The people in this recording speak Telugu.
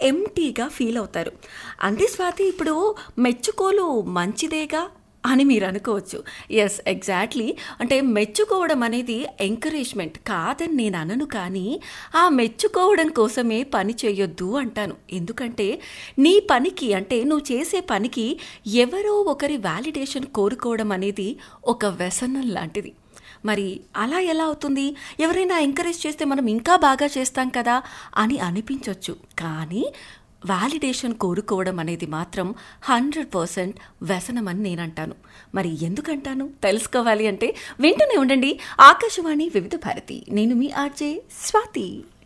ఎంటీగా ఫీల్ అవుతారు అంటే స్వాతి ఇప్పుడు మెచ్చుకోలు మంచిదేగా అని మీరు అనుకోవచ్చు ఎస్ ఎగ్జాక్ట్లీ అంటే మెచ్చుకోవడం అనేది ఎంకరేజ్మెంట్ కాదని నేను అనను కానీ ఆ మెచ్చుకోవడం కోసమే పని చేయొద్దు అంటాను ఎందుకంటే నీ పనికి అంటే నువ్వు చేసే పనికి ఎవరో ఒకరి వ్యాలిడేషన్ కోరుకోవడం అనేది ఒక వ్యసనం లాంటిది మరి అలా ఎలా అవుతుంది ఎవరైనా ఎంకరేజ్ చేస్తే మనం ఇంకా బాగా చేస్తాం కదా అని అనిపించవచ్చు కానీ వ్యాలిడేషన్ కోరుకోవడం అనేది మాత్రం హండ్రెడ్ పర్సెంట్ వ్యసనమని నేనంటాను మరి ఎందుకంటాను తెలుసుకోవాలి అంటే వింటూనే ఉండండి ఆకాశవాణి వివిధ భారతి నేను మీ ఆర్జే స్వాతి